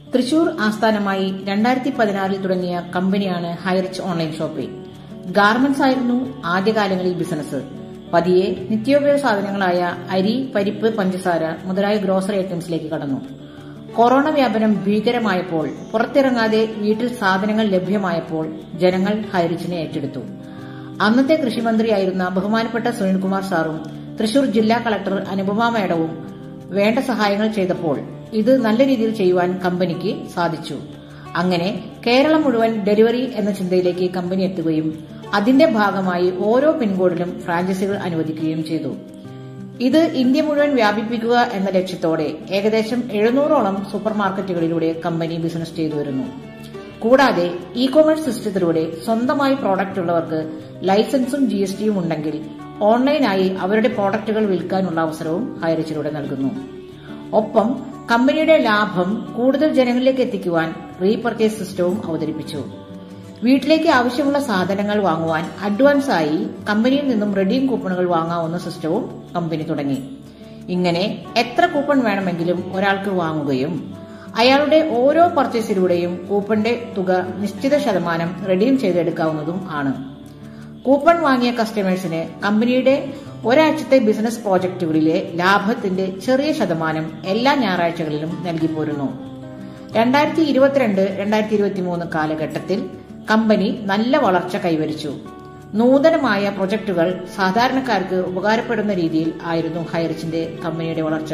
തൃശൂർ ആസ്ഥാനമായി രണ്ടായിരത്തി പതിനാറിൽ തുടങ്ങിയ കമ്പനിയാണ് ഹൈറിച്ച് ഓൺലൈൻ ഷോപ്പിംഗ് ഗാർമെന്റ്സ് ആയിരുന്നു ആദ്യകാലങ്ങളിൽ ബിസിനസ് പതിയെ നിത്യോപയോഗ സാധനങ്ങളായ അരി പരിപ്പ് പഞ്ചസാര മുതലായ ഗ്രോസറി ഐറ്റംസിലേക്ക് കടന്നു കൊറോണ വ്യാപനം ഭീകരമായപ്പോൾ പുറത്തിറങ്ങാതെ വീട്ടിൽ സാധനങ്ങൾ ലഭ്യമായപ്പോൾ ജനങ്ങൾ ഹൈറിച്ചിനെ ഏറ്റെടുത്തു അന്നത്തെ കൃഷിമന്ത്രിയായിരുന്ന ബഹുമാനപ്പെട്ട സുനിൽകുമാർ സാറും തൃശൂർ ജില്ലാ കളക്ടർ അനുപമ മേഡവും വേണ്ട സഹായങ്ങൾ ചെയ്തപ്പോൾ ഇത് നല്ല രീതിയിൽ ചെയ്യുവാൻ കമ്പനിക്ക് സാധിച്ചു അങ്ങനെ കേരളം മുഴുവൻ ഡെലിവറി എന്ന ചിന്തയിലേക്ക് കമ്പനി എത്തുകയും അതിന്റെ ഭാഗമായി ഓരോ പിൻകോഡിലും ഫ്രാഞ്ചൈസികൾ അനുവദിക്കുകയും ചെയ്തു ഇത് ഇന്ത്യ മുഴുവൻ വ്യാപിപ്പിക്കുക എന്ന ലക്ഷ്യത്തോടെ ഏകദേശം എഴുന്നൂറോളം സൂപ്പർ മാർക്കറ്റുകളിലൂടെ കമ്പനി ബിസിനസ് ചെയ്തു വരുന്നു കൂടാതെ ഇ കൊമേഴ്സ് സിസ്റ്റത്തിലൂടെ സ്വന്തമായി പ്രോഡക്റ്റ് ഉള്ളവർക്ക് ലൈസൻസും ജി എസ് ടിയും ഉണ്ടെങ്കിൽ ഓൺലൈനായി അവരുടെ പ്രോഡക്റ്റുകൾ വിൽക്കാനുള്ള അവസരവും ഹൈറിച്ചിലൂടെ നൽകുന്നു ഒപ്പം കമ്പനിയുടെ ലാഭം കൂടുതൽ ജനങ്ങളിലേക്ക് എത്തിക്കുവാൻ റീപർച്ചേസ് സിസ്റ്റവും അവതരിപ്പിച്ചു വീട്ടിലേക്ക് ആവശ്യമുള്ള സാധനങ്ങൾ വാങ്ങുവാൻ അഡ്വാൻസ് ആയി കമ്പനിയിൽ നിന്നും റെഡീം കൂപ്പണുകൾ വാങ്ങാവുന്ന സിസ്റ്റവും കമ്പനി തുടങ്ങി ഇങ്ങനെ എത്ര കൂപ്പൺ വേണമെങ്കിലും ഒരാൾക്ക് വാങ്ങുകയും അയാളുടെ ഓരോ പർച്ചേസിലൂടെയും കൂപ്പണിന്റെ തുക നിശ്ചിത ശതമാനം റെഡീം ചെയ്തെടുക്കാവുന്നതും ആണ് കൂപ്പൺ വാങ്ങിയ കസ്റ്റമേഴ്സിന് കമ്പനിയുടെ ഒരാഴ്ചത്തെ ബിസിനസ് പ്രോജക്റ്റുകളിലെ ലാഭത്തിന്റെ ചെറിയ ശതമാനം എല്ലാ ഞായറാഴ്ചകളിലും നൽകി പോരുന്നു രണ്ടായിരത്തി ഇരുപത്തിരണ്ട് രണ്ടായിരത്തി ഇരുപത്തി മൂന്ന് കാലഘട്ടത്തിൽ കമ്പനി നല്ല വളർച്ച കൈവരിച്ചു നൂതനമായ പ്രൊജക്ടുകൾ സാധാരണക്കാർക്ക് ഉപകാരപ്പെടുന്ന രീതിയിൽ ആയിരുന്നു ഹൈറിച്ചിന്റെ കമ്പനിയുടെ വളർച്ച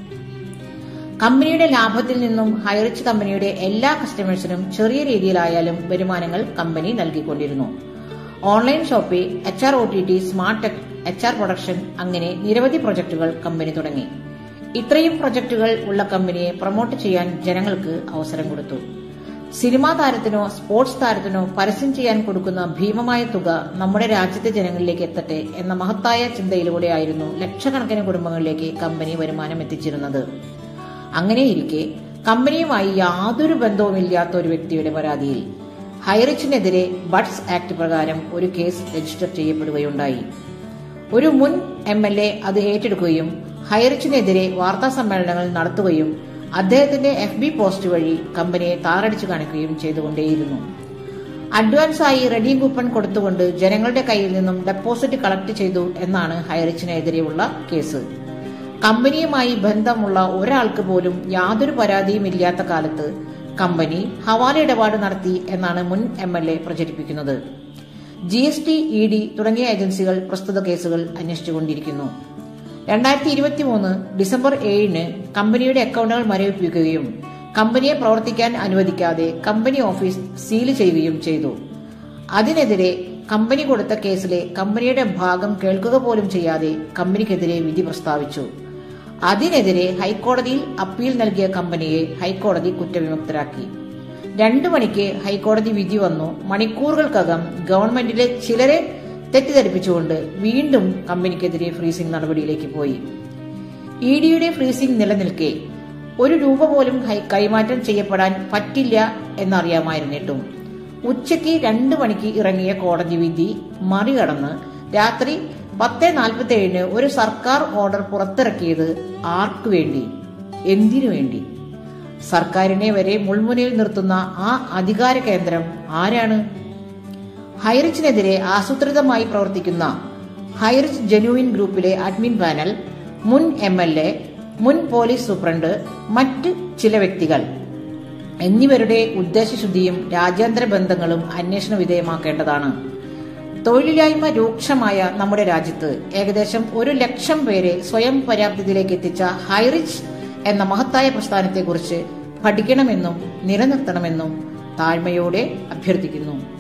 കമ്പനിയുടെ ലാഭത്തിൽ നിന്നും ഹൈറിച്ച് കമ്പനിയുടെ എല്ലാ കസ്റ്റമേഴ്സിനും ചെറിയ രീതിയിലായാലും വരുമാനങ്ങൾ കമ്പനി നൽകിക്കൊണ്ടിരുന്നു online shopping H R O T T smart tech H R production അങ്ങനെ നിരവധി പ്രൊജക്ടുകൾ കമ്പനി തുടങ്ങി ഇത്രയും പ്രൊജക്ടുകൾ ഉള്ള കമ്പനിയെ പ്രൊമോട്ട് ചെയ്യാൻ ജനങ്ങൾക്ക് അവസരം കൊടുത്തു സിനിമാ താരത്തിനോ സ്പോർട്സ് താരത്തിനോ പരസ്യം ചെയ്യാൻ കൊടുക്കുന്ന ഭീമമായ തുക നമ്മുടെ രാജ്യത്തെ ജനങ്ങളിലേക്ക് എത്തട്ടെ എന്ന മഹത്തായ ചിന്തയിലൂടെയായിരുന്നു ലക്ഷക്കണക്കിന് കുടുംബങ്ങളിലേക്ക് കമ്പനി വരുമാനം എത്തിച്ചിരുന്നത് അങ്ങനെയിരിക്കെ കമ്പനിയുമായി യാതൊരു ബന്ധവുമില്ലാത്ത ഒരു വ്യക്തിയുടെ പരാതിയിൽ ഹൈറിച്ചിനെതിരെ ബഡ്സ് ആക്ട് പ്രകാരം ഒരു കേസ് രജിസ്റ്റർ ചെയ്യപ്പെടുകയുണ്ടായി ഒരു മുൻ എം എൽ എ അത് ഏറ്റെടുക്കുകയും ഹൈറിച്ചിനെതിരെ വാർത്താ സമ്മേളനങ്ങൾ നടത്തുകയും അദ്ദേഹത്തിന്റെ എഫ് ബി പോസ്റ്റ് വഴി കമ്പനിയെ താറടിച്ചു കാണിക്കുകയും ചെയ്തുകൊണ്ടേയിരുന്നു അഡ്വാൻസായി റെഡി കൂപ്പൺ കൊടുത്തുകൊണ്ട് ജനങ്ങളുടെ കയ്യിൽ നിന്നും ഡെപ്പോസിറ്റ് കളക്ട് ചെയ്തു എന്നാണ് ഹൈറിച്ചിനെതിരെയുള്ള കേസ് കമ്പനിയുമായി ബന്ധമുള്ള ഒരാൾക്ക് പോലും യാതൊരു പരാതിയും ഇല്ലാത്ത കാലത്ത് കമ്പനി ഹവാല ഇടപാട് നടത്തി എന്നാണ് മുൻ എം എൽ എ പ്രചരിപ്പിക്കുന്നത് G S T E D തുടങ്ങിയ ഏജൻസികൾ പ്രസ്തുത കേസുകൾ അന്വേഷിച്ചുകൊണ്ടിരിക്കുന്നു രണ്ടായിരത്തി ഇരുപത്തി മൂന്ന് ഡിസംബർ ഏഴിന് കമ്പനിയുടെ അക്കൗണ്ടുകൾ മരവിപ്പിക്കുകയും കമ്പനിയെ പ്രവർത്തിക്കാൻ അനുവദിക്കാതെ കമ്പനി ഓഫീസ് സീൽ ചെയ്യുകയും ചെയ്തു അതിനെതിരെ കമ്പനി കൊടുത്ത കേസിലെ കമ്പനിയുടെ ഭാഗം കേൾക്കുക പോലും ചെയ്യാതെ കമ്പനിക്കെതിരെ വിധി പ്രസ്താവിച്ചു അതിനെതിരെ ഹൈക്കോടതിയിൽ അപ്പീൽ നൽകിയ കമ്പനിയെ ഹൈക്കോടതി കുറ്റവിമുക്തരാക്കി രണ്ടു മണിക്ക് ഹൈക്കോടതി വിധി വന്നു മണിക്കൂറുകൾക്കകം ഗവൺമെന്റിലെ ചിലരെ തെറ്റിദ്ധരിപ്പിച്ചുകൊണ്ട് വീണ്ടും കമ്പനിക്കെതിരെ ഫ്രീസിംഗ് നടപടിയിലേക്ക് പോയി ഇ ഡിയുടെ ഫ്രീസിംഗ് നിലനിൽക്കെ ഒരു രൂപ പോലും കൈമാറ്റം ചെയ്യപ്പെടാൻ പറ്റില്ല എന്നറിയാമായിരുന്നിട്ടും ഉച്ചയ്ക്ക് രണ്ടു മണിക്ക് ഇറങ്ങിയ കോടതി വിധി മറികടന്ന് രാത്രി പത്ത് നാൽപ്പത്തി ഏഴിന് ഒരു സർക്കാർ ഓർഡർ പുറത്തിറക്കിയത് ആർക്കു വേണ്ടി എന്തിനു വേണ്ടി സർക്കാരിനെ വരെ മുൾമുനയിൽ നിർത്തുന്ന ആ അധികാര കേന്ദ്രം ആരാണ് ഹൈറിച്ചിനെതിരെ ആസൂത്രിതമായി പ്രവർത്തിക്കുന്ന ഹൈറിച്ച് ജനുവിൻ ഗ്രൂപ്പിലെ അഡ്മിൻ പാനൽ മുൻ എം എൽ എ മുൻ പോലീസ് സൂപ്രണ്ട് മറ്റ് ചില വ്യക്തികൾ എന്നിവരുടെ ഉദ്ദേശശുദ്ധിയും രാജ്യാന്തര ബന്ധങ്ങളും അന്വേഷണ വിധേയമാക്കേണ്ടതാണ് തൊഴിലില്ലായ്മ രൂക്ഷമായ നമ്മുടെ രാജ്യത്ത് ഏകദേശം ഒരു ലക്ഷം പേരെ സ്വയം പര്യാപ്തതയിലേക്ക് എത്തിച്ച ഹൈറിച്ച് എന്ന മഹത്തായ പ്രസ്ഥാനത്തെക്കുറിച്ച് പഠിക്കണമെന്നും നിലനിർത്തണമെന്നും താഴ്മയോടെ അഭ്യർത്ഥിക്കുന്നു